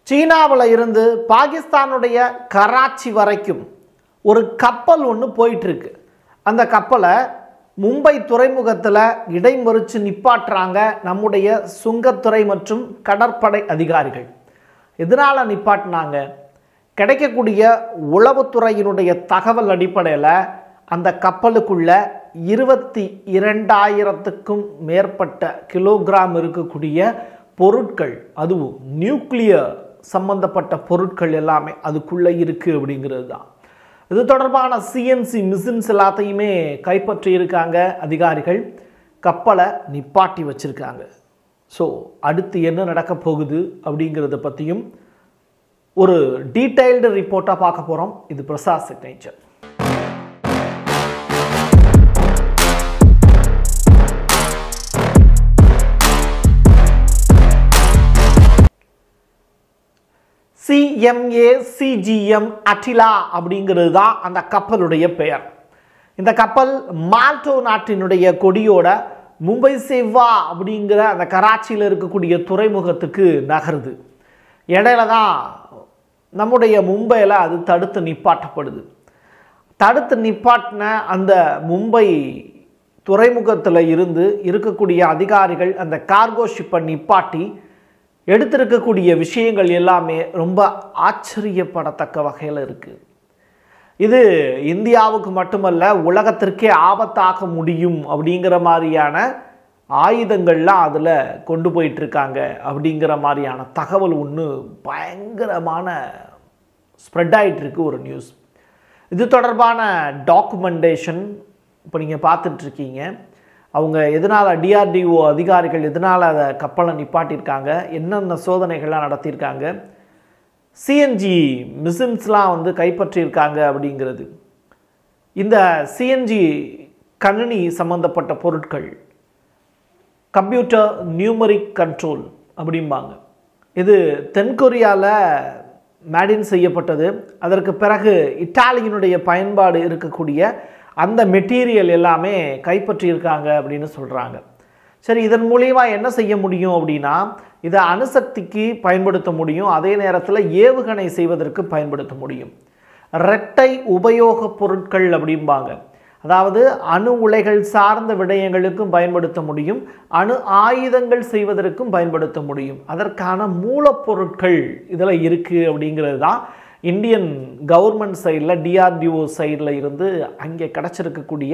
சீனாவில் இருந்து பாகிஸ்தானுடைய கராச்சி வரைக்கும் ஒரு கப்பல் ஒன்று போயிட்டுருக்கு அந்த கப்பலை மும்பை துறைமுகத்தில் இடைமறித்து நிப்பாட்டுறாங்க நம்முடைய சுங்கத்துறை மற்றும் கடற்படை அதிகாரிகள் எதனால் நிப்பாட்டினாங்க கிடைக்கக்கூடிய உளவுத்துறையினுடைய தகவல் அடிப்படையில் அந்த கப்பலுக்குள்ள இருபத்தி இரண்டாயிரத்துக்கும் மேற்பட்ட கிலோகிராம் இருக்கக்கூடிய பொருட்கள் அதுவும் நியூக்ளியர் சம்பந்தப்பட்ட பொருட்கள் எல்லாமே அதுக்குள்ளே இருக்குது அப்படிங்கிறது தான் இது தொடர்பான சிஎன்சி மிஷின்ஸ் எல்லாத்தையுமே கைப்பற்றி இருக்காங்க அதிகாரிகள் கப்பலை நிப்பாட்டி வச்சிருக்காங்க ஸோ அடுத்து என்ன நடக்க போகுது அப்படிங்கிறத பற்றியும் ஒரு டீட்டெயில்டு ரிப்போர்ட்டாக பார்க்க போகிறோம் இது பிரசாத் சிக்னேச்சர் சிஎம்ஏ சிஜிஎம் அட்டிலா அப்படிங்கிறது தான் அந்த கப்பலுடைய பெயர் இந்த கப்பல் மால்டோ நாட்டினுடைய கொடியோட மும்பை செவ்வா அப்படிங்கிற அந்த கராச்சியில் இருக்கக்கூடிய துறைமுகத்துக்கு நகருது இடையில தான் நம்முடைய மும்பையில் அது தடுத்து நிப்பாட்டப்படுது தடுத்து நிப்பாட்டின அந்த மும்பை துறைமுகத்தில் இருந்து இருக்கக்கூடிய அதிகாரிகள் அந்த கார்கோ ஷிப்பை நிப்பாட்டி எடுத்திருக்கக்கூடிய விஷயங்கள் எல்லாமே ரொம்ப ஆச்சரியப்படத்தக்க வகையில் இருக்குது இது இந்தியாவுக்கு மட்டுமல்ல உலகத்திற்கே ஆபத்தாக முடியும் அப்படிங்கிற மாதிரியான ஆயுதங்கள்லாம் அதில் கொண்டு போயிட்டுருக்காங்க அப்படிங்கிற மாதிரியான தகவல் ஒன்று பயங்கரமான ஸ்ப்ரெட் ஆகிட்டுருக்கு ஒரு நியூஸ் இது தொடர்பான டாக்குமெண்டேஷன் இப்போ நீங்கள் பார்த்துட்ருக்கீங்க அவங்க எதனால் டிஆர்டிஓ அதிகாரிகள் எதனால் அதை கப்பலை நிப்பாட்டியிருக்காங்க என்னென்ன சோதனைகள்லாம் நடத்தியிருக்காங்க சிஎன்ஜி மிஷின்ஸ்லாம் வந்து கைப்பற்றியிருக்காங்க அப்படிங்கிறது இந்த சிஎன்ஜி கணினி சம்பந்தப்பட்ட பொருட்கள் கம்ப்யூட்டர் நியூமரிக் கண்ட்ரோல் அப்படிம்பாங்க இது தென்கொரியாவில் மேடின் செய்யப்பட்டது அதற்கு பிறகு இட்டாலியினுடைய பயன்பாடு இருக்கக்கூடிய அந்த மெட்டீரியல் எல்லாமே கைப்பற்றியிருக்காங்க அப்படின்னு சொல்கிறாங்க சரி இதன் மூலியமா என்ன செய்ய முடியும் அப்படின்னா இதை அணுசக்திக்கு பயன்படுத்த முடியும் அதே நேரத்தில் ஏவுகணை செய்வதற்கு பயன்படுத்த முடியும் இரட்டை உபயோகப் பொருட்கள் அப்படிம்பாங்க அதாவது அணு உலைகள் சார்ந்த விடயங்களுக்கும் பயன்படுத்த முடியும் அணு ஆயுதங்கள் செய்வதற்கும் பயன்படுத்த முடியும் அதற்கான மூலப்பொருட்கள் இதில் இருக்குது அப்படிங்கிறது தான் இந்தியன் கவர்மெண்ட் சைடில் டிஆர்டிஓ சைடில் இருந்து அங்கே கிடச்சிருக்கக்கூடிய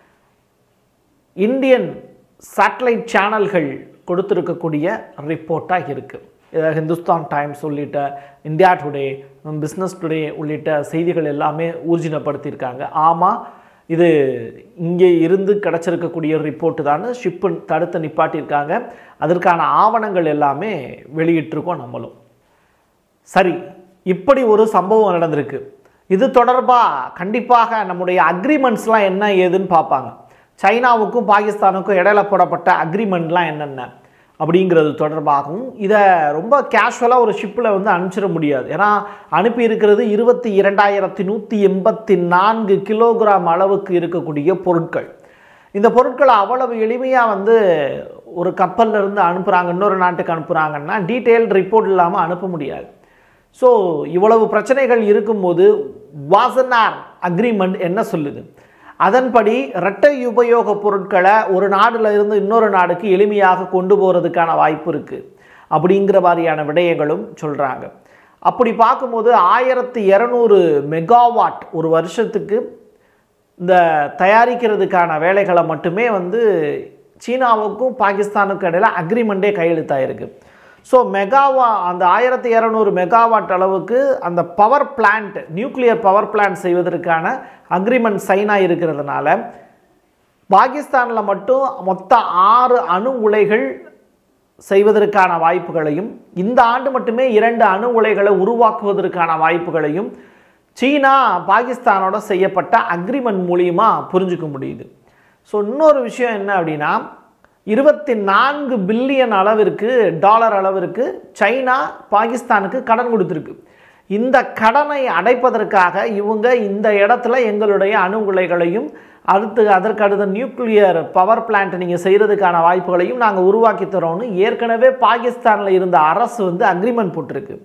இந்தியன் சேட்டலைட் சேனல்கள் கொடுத்துருக்கக்கூடிய ரிப்போர்ட்டாக இருக்குது இதை ஹிந்துஸ்தான் டைம்ஸ் உள்ளிட்ட இந்தியா டுடே பிஸ்னஸ் டுடே உள்ளிட்ட செய்திகள் எல்லாமே ஊர்ஜினப்படுத்தியிருக்காங்க ஆமாம் இது இங்கே இருந்து கிடச்சிருக்கக்கூடிய ரிப்போர்ட்டு தான் ஷிப்பு தடுத்து நிப்பாட்டியிருக்காங்க அதற்கான ஆவணங்கள் எல்லாமே வெளியிட்டிருக்கோம் நம்மளும் சரி இப்படி ஒரு சம்பவம் நடந்திருக்கு இது தொடர்பாக கண்டிப்பாக நம்முடைய அக்ரிமெண்ட்ஸ்லாம் என்ன ஏதுன்னு பார்ப்பாங்க சைனாவுக்கும் பாகிஸ்தானுக்கும் இடையில போடப்பட்ட அக்ரிமெண்ட்லாம் என்னென்ன அப்படிங்கிறது தொடர்பாகவும் இதை ரொம்ப கேஷுவலாக ஒரு ஷிப்பில் வந்து அனுப்பிச்சிட முடியாது ஏன்னா அனுப்பி இருக்கிறது இருபத்தி இரண்டாயிரத்தி நூற்றி எண்பத்தி நான்கு கிலோகிராம் அளவுக்கு இருக்கக்கூடிய பொருட்கள் இந்த பொருட்களை அவ்வளவு எளிமையாக வந்து ஒரு கப்பல்ல இருந்து அனுப்புகிறாங்க இன்னொரு நாட்டுக்கு அனுப்புகிறாங்கன்னா டீட்டெயில் ரிப்போர்ட் இல்லாமல் அனுப்ப முடியாது ஸோ இவ்வளவு பிரச்சனைகள் இருக்கும்போது வாசனார் அக்ரிமெண்ட் என்ன சொல்லுது அதன்படி இரட்டை உபயோக பொருட்களை ஒரு நாடுல இருந்து இன்னொரு நாடுக்கு எளிமையாக கொண்டு போகிறதுக்கான வாய்ப்பு இருக்குது அப்படிங்கிற மாதிரியான விடயங்களும் சொல்கிறாங்க அப்படி பார்க்கும்போது ஆயிரத்தி இரநூறு மெகாவாட் ஒரு வருஷத்துக்கு இந்த தயாரிக்கிறதுக்கான வேலைகளை மட்டுமே வந்து சீனாவுக்கும் பாகிஸ்தானுக்கும் இடையில அக்ரிமெண்ட்டே கையெழுத்தாயிருக்கு ஸோ மெகாவா அந்த ஆயிரத்தி இரநூறு மெகாவாட் அளவுக்கு அந்த power plant nuclear power plant செய்வதற்கான அக்ரிமெண்ட் சைனாக இருக்கிறதுனால பாகிஸ்தானில் மட்டும் மொத்த ஆறு அணு உலைகள் செய்வதற்கான வாய்ப்புகளையும் இந்த ஆண்டு மட்டுமே இரண்டு அணு உலைகளை உருவாக்குவதற்கான வாய்ப்புகளையும் சீனா பாகிஸ்தானோட செய்யப்பட்ட அக்ரிமெண்ட் மூலியமா புரிஞ்சுக்க முடியுது ஸோ இன்னொரு விஷயம் என்ன அப்படின்னா இருபத்தி நான்கு பில்லியன் அளவிற்கு டாலர் அளவிற்கு சைனா பாகிஸ்தானுக்கு கடன் கொடுத்துருக்கு இந்த கடனை அடைப்பதற்காக இவங்க இந்த இடத்துல எங்களுடைய அணு உலைகளையும் அடுத்து அதற்கு அடுத்த நியூக்ளியர் பவர் பிளான்ட் நீங்கள் செய்கிறதுக்கான வாய்ப்புகளையும் நாங்கள் உருவாக்கி தரோம்னு ஏற்கனவே பாகிஸ்தானில் இருந்த அரசு வந்து அக்ரிமெண்ட் போட்டிருக்கு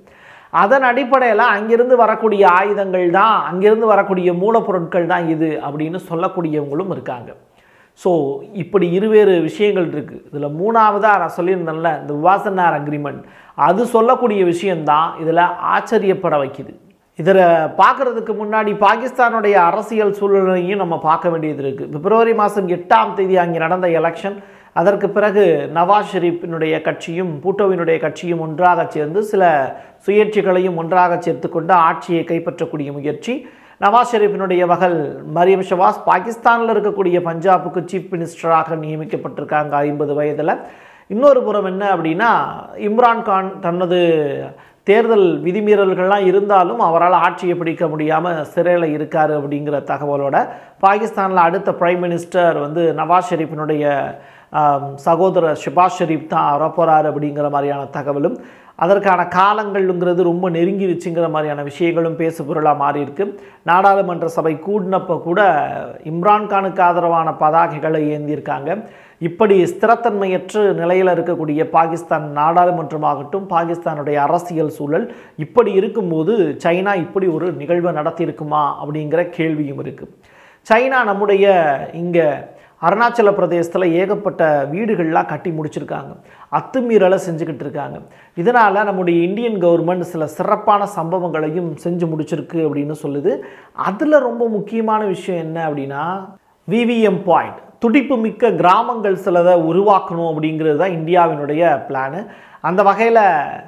அதன் அடிப்படையில் அங்கிருந்து வரக்கூடிய ஆயுதங்கள் தான் அங்கிருந்து வரக்கூடிய மூலப்பொருட்கள் தான் இது அப்படின்னு சொல்லக்கூடியவங்களும் இருக்காங்க ஸோ இப்படி இருவேறு விஷயங்கள் இருக்குது இதில் மூணாவதாக நான் சொல்லியிருந்தேன்ல இந்த விவாசனார் அக்ரிமெண்ட் அது சொல்லக்கூடிய விஷயந்தான் இதில் ஆச்சரியப்பட வைக்குது இதில் பார்க்குறதுக்கு முன்னாடி பாகிஸ்தானுடைய அரசியல் சூழ்நிலையும் நம்ம பார்க்க வேண்டியது இருக்குது பிப்ரவரி மாதம் எட்டாம் தேதி அங்கே நடந்த எலெக்ஷன் அதற்கு பிறகு நவாஸ் ஷெரீஃபினுடைய கட்சியும் பூட்டோவினுடைய கட்சியும் ஒன்றாக சேர்ந்து சில சுயேட்சைகளையும் ஒன்றாக சேர்த்து கொண்டு ஆட்சியை கைப்பற்றக்கூடிய முயற்சி நவாஸ் ஷெரீஃபினுடைய மகள் மரியம் ஷவாஸ் பாகிஸ்தானில் இருக்கக்கூடிய பஞ்சாபுக்கு சீஃப் மினிஸ்டராக நியமிக்கப்பட்டிருக்காங்க ஐம்பது வயதில் இன்னொரு புறம் என்ன அப்படின்னா இம்ரான்கான் தனது தேர்தல் விதிமீறல்கள்லாம் இருந்தாலும் அவரால் ஆட்சியை பிடிக்க முடியாமல் சிறையில் இருக்கார் அப்படிங்கிற தகவலோட பாகிஸ்தானில் அடுத்த பிரைம் மினிஸ்டர் வந்து நவாஸ் ஷெரீஃபினுடைய ஆம், சகோதரர் ஷிபாஸ் ஷெரீப் தான் வரப்போகிறார் அப்படிங்கிற மாதிரியான தகவலும் அதற்கான காலங்கள்ங்கிறது ரொம்ப நெருங்கிருச்சுங்கிற மாதிரியான விஷயங்களும் பேசு பொருளாக மாறி இருக்கு நாடாளுமன்ற சபை கூடினப்போ கூட இம்ரான்கானுக்கு ஆதரவான பதாகைகளை ஏந்தியிருக்காங்க இப்படி ஸ்திரத்தன்மையற்ற நிலையில் இருக்கக்கூடிய பாகிஸ்தான் நாடாளுமன்றமாகட்டும் பாகிஸ்தானுடைய அரசியல் சூழல் இப்படி இருக்கும்போது சைனா இப்படி ஒரு நிகழ்வை நடத்தியிருக்குமா அப்படிங்கிற கேள்வியும் இருக்குது சைனா நம்முடைய இங்கே அருணாச்சல பிரதேசத்தில் ஏகப்பட்ட வீடுகள்லாம் கட்டி முடிச்சிருக்காங்க அத்துமீறலை செஞ்சுக்கிட்டு இருக்காங்க இதனால் நம்முடைய இந்தியன் கவர்மெண்ட் சில சிறப்பான சம்பவங்களையும் செஞ்சு முடிச்சிருக்கு அப்படின்னு சொல்லுது அதில் ரொம்ப முக்கியமான விஷயம் என்ன அப்படின்னா விவிஎம் பாயிண்ட் துடிப்பு மிக்க கிராமங்கள் சிலதை உருவாக்கணும் அப்படிங்கிறது தான் இந்தியாவினுடைய பிளானு அந்த வகையில்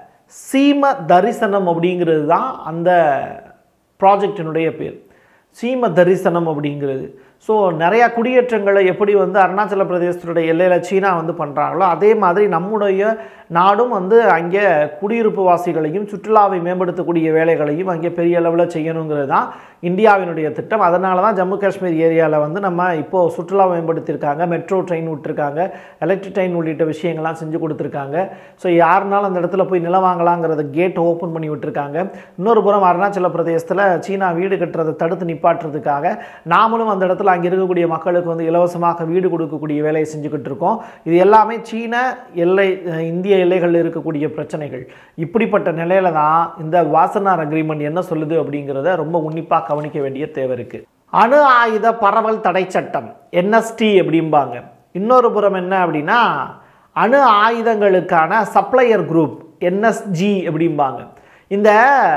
சீம தரிசனம் அப்படிங்கிறது தான் அந்த ப்ராஜெக்டினுடைய பேர் சீம தரிசனம் அப்படிங்கிறது ஸோ நிறையா குடியேற்றங்களை எப்படி வந்து அருணாச்சல பிரதேசத்துடைய எல்லையில் சீனா வந்து பண்ணுறாங்களோ அதே மாதிரி நம்முடைய நாடும் வந்து அங்கே குடியிருப்பு வாசிகளையும் சுற்றுலாவை மேம்படுத்தக்கூடிய வேலைகளையும் அங்கே பெரிய அளவில் செய்யணுங்கிறது தான் இந்தியாவினுடைய திட்டம் அதனால தான் ஜம்மு காஷ்மீர் ஏரியாவில் வந்து நம்ம இப்போது சுற்றுலா மேம்படுத்தியிருக்காங்க மெட்ரோ ட்ரெயின் விட்டுருக்காங்க எலக்ட்ரிக் ட்ரெயின் உள்ளிட்ட விஷயங்கள்லாம் செஞ்சு கொடுத்துருக்காங்க ஸோ யாருனாலும் அந்த இடத்துல போய் நிலம் வாங்கலாங்கிறத கேட் ஓப்பன் பண்ணி விட்டுருக்காங்க இன்னொரு புறம் அருணாச்சல பிரதேசத்தில் சீனா வீடு கட்டுறதை தடுத்து நிப்பாட்டுறதுக்காக நாமளும் அந்த இடத்துல அங்கே இருக்கக்கூடிய மக்களுக்கு வந்து இலவசமாக வீடு கொடுக்கக்கூடிய வேலையை செஞ்சுக்கிட்டு இருக்கோம் இது எல்லாமே சீன எல்லை அஹ், இந்திய எல்லைகளில் இருக்கக்கூடிய பிரச்சனைகள் இப்படிப்பட்ட நிலையில தான் இந்த வாசனார் அக்ரிமெண்ட் என்ன சொல்லுது அப்படிங்கிறத ரொம்ப உன்னிப்பாக கவனிக்க வேண்டிய தேவை இருக்குது அணு ஆயுத பரவல் தடை சட்டம் என்எஸ்டி அப்படிம்பாங்க இன்னொரு புறம் என்ன அப்படின்னா அணு ஆயுதங்களுக்கான சப்ளையர் குரூப் என்எஸ்ஜி அப்படிம்பாங்க இந்த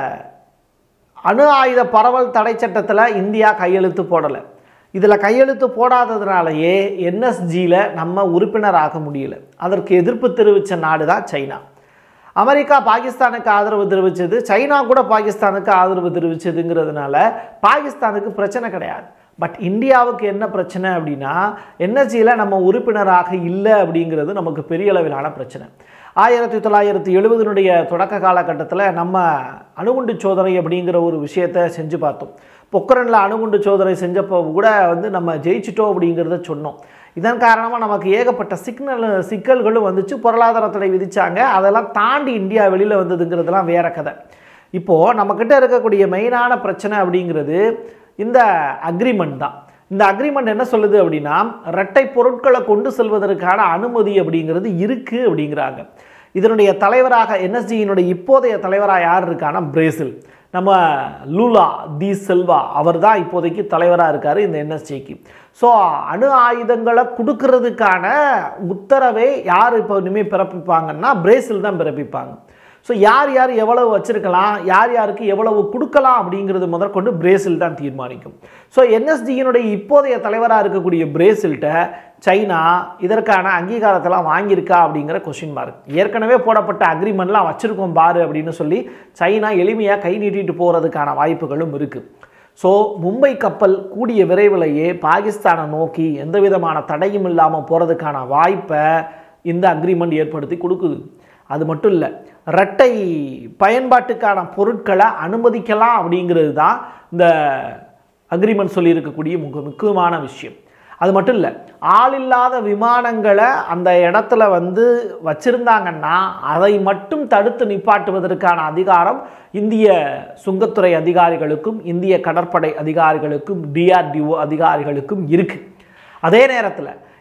அணு ஆயுத பரவல் தடை சட்டத்தில் இந்தியா கையெழுத்து போடலை இதில் கையெழுத்து போடாததுனாலேயே என்எஸ்ஜியில் நம்ம உறுப்பினராக முடியல அதற்கு எதிர்ப்பு தெரிவித்த நாடு தான் சைனா அமெரிக்கா பாகிஸ்தானுக்கு ஆதரவு தெரிவித்தது சைனா கூட பாகிஸ்தானுக்கு ஆதரவு தெரிவித்ததுங்கிறதுனால பாகிஸ்தானுக்கு பிரச்சனை கிடையாது பட் இந்தியாவுக்கு என்ன பிரச்சனை அப்படின்னா என்எஸ்ஜியில் நம்ம உறுப்பினராக இல்லை அப்படிங்கிறது நமக்கு பெரிய அளவிலான பிரச்சனை ஆயிரத்தி தொள்ளாயிரத்தி எழுபதுனுடைய தொடக்க காலகட்டத்தில் நம்ம அணுகுண்டு சோதனை அப்படிங்கிற ஒரு விஷயத்தை செஞ்சு பார்த்தோம் பொக்கரனில் அணுகுண்டு சோதனை செஞ்சப்போ கூட வந்து நம்ம ஜெயிச்சிட்டோம் அப்படிங்கிறத சொன்னோம் இதன் காரணமாக நமக்கு ஏகப்பட்ட சிக்னல் சிக்கல்களும் வந்துச்சு பொருளாதார தடை விதிச்சாங்க அதெல்லாம் தாண்டி இந்தியா வெளியில் வந்ததுங்கிறதுலாம் வேற கதை இப்போது நம்மக்கிட்ட இருக்கக்கூடிய மெயினான பிரச்சனை அப்படிங்கிறது இந்த அக்ரிமெண்ட் தான் இந்த அக்ரிமெண்ட் என்ன சொல்லுது அப்படின்னா ரெட்டை பொருட்களை கொண்டு செல்வதற்கான அனுமதி அப்படிங்கிறது இருக்குது அப்படிங்கிறாங்க இதனுடைய தலைவராக என்எஸ்டியினுடைய இப்போதைய தலைவராக யார் இருக்கான்னா பிரேசில் நம்ம லூலா தி செல்வா அவர் தான் இப்போதைக்கு தலைவராக இருக்கார் இந்த என்எஸ்டிக்கு ஸோ அணு ஆயுதங்களை கொடுக்கறதுக்கான உத்தரவை யார் இப்போ இனிமேல் பிறப்பிப்பாங்கன்னா பிரேசில் தான் பிறப்பிப்பாங்க ஸோ யார் யார் எவ்வளவு வச்சிருக்கலாம் யார் யாருக்கு எவ்வளவு கொடுக்கலாம் அப்படிங்கிறது முதற்கொண்டு பிரேசில் தான் தீர்மானிக்கும் ஸோ என்எஸ்டியினுடைய இப்போதைய தலைவராக இருக்கக்கூடிய பிரேசில்கிட்ட சைனா இதற்கான அங்கீகாரத்தெல்லாம் வாங்கியிருக்கா அப்படிங்கிற கொஷின் மார்க் ஏற்கனவே போடப்பட்ட அக்ரிமெண்ட்லாம் வச்சுருக்கோம் பாரு அப்படின்னு சொல்லி சைனா எளிமையாக கை நீட்டிட்டு போகிறதுக்கான வாய்ப்புகளும் இருக்குது ஸோ மும்பை கப்பல் கூடிய விரைவிலேயே பாகிஸ்தானை நோக்கி எந்த விதமான தடையும் இல்லாமல் போகிறதுக்கான வாய்ப்பை இந்த அக்ரிமெண்ட் ஏற்படுத்தி கொடுக்குது அது மட்டும் இல்லை இரட்டை பயன்பாட்டுக்கான பொருட்களை அனுமதிக்கலாம் அப்படிங்கிறது தான் இந்த அக்ரிமெண்ட் சொல்லியிருக்கக்கூடிய முக முக்கியமான விஷயம் அது மட்டும் இல்லை ஆளில்லாத விமானங்களை அந்த இடத்துல வந்து வச்சிருந்தாங்கன்னா அதை மட்டும் தடுத்து நிப்பாட்டுவதற்கான அதிகாரம் இந்திய சுங்கத்துறை அதிகாரிகளுக்கும் இந்திய கடற்படை அதிகாரிகளுக்கும் டிஆர்டிஓ அதிகாரிகளுக்கும் இருக்குது அதே நேரத்தில்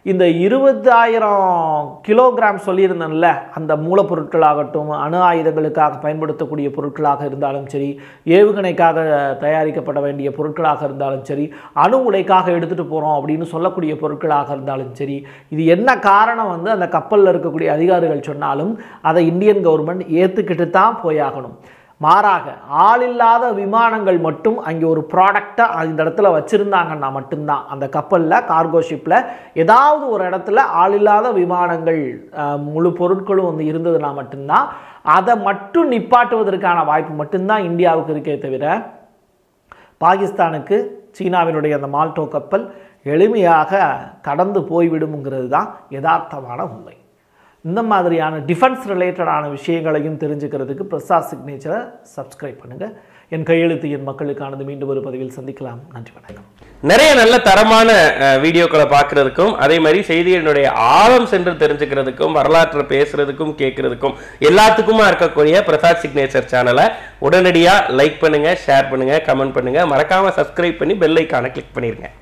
இந்த இருபதாயிரம் கிலோகிராம் சொல்லியிருந்தேன்ல அந்த மூலப்பொருட்களாகட்டும் அணு ஆயுதங்களுக்காக பயன்படுத்தக்கூடிய பொருட்களாக இருந்தாலும் சரி ஏவுகணைக்காக தயாரிக்கப்பட வேண்டிய பொருட்களாக இருந்தாலும் சரி அணு உலைக்காக எடுத்துகிட்டு போகிறோம் அப்படின்னு சொல்லக்கூடிய பொருட்களாக இருந்தாலும் சரி இது என்ன காரணம் வந்து அந்த கப்பலில் இருக்கக்கூடிய அதிகாரிகள் சொன்னாலும் அதை இந்தியன் கவர்மெண்ட் ஏற்றுக்கிட்டு தான் போயாகணும் மாறாக ஆளில்லாத விமானங்கள் மட்டும் அங்கே ஒரு ப்ராடக்டாக இந்த இடத்துல வச்சுருந்தாங்கன்னா மட்டும்தான் அந்த கப்பலில் கார்கோ ஷிப்பில் ஏதாவது ஒரு இடத்துல ஆளில்லாத விமானங்கள் அஹ், முழு பொருட்களும் வந்து இருந்ததுன்னா மட்டும்தான் அதை மட்டும் நிப்பாட்டுவதற்கான வாய்ப்பு மட்டும்தான் இந்தியாவுக்கு இருக்கே தவிர பாகிஸ்தானுக்கு சீனாவினுடைய அந்த மால்டோ கப்பல் எளிமையாக கடந்து போய்விடும்ங்கிறது தான் யதார்த்தமான உண்மை இந்த மாதிரியான டிஃபென்ஸ் ரிலேட்டடான விஷயங்களையும் தெரிஞ்சுக்கிறதுக்கு பிரசாத் சிக்னேச்சரை சப்ஸ்கிரைப் பண்ணுங்கள் என் கையெழுத்து என் மக்களுக்கானது மீண்டும் ஒரு பதிவில் சந்திக்கலாம் நன்றி வணக்கம் நிறைய நல்ல தரமான அஹ், வீடியோக்களை பார்க்கறதுக்கும் அதே மாதிரி செய்திகளினுடைய ஆழம் சென்று தெரிஞ்சுக்கிறதுக்கும் வரலாற்றை பேசுறதுக்கும் கேட்கறதுக்கும் எல்லாத்துக்குமா இருக்கக்கூடிய பிரசாத் சிக்னேச்சர் சேனலை உடனடியாக லைக் பண்ணுங்க ஷேர் பண்ணுங்க கமெண்ட் பண்ணுங்க மறக்காம சப்ஸ்கிரைப் பண்ணி பெல் ஐக்கானை கிளிக் பண்ணிருங்க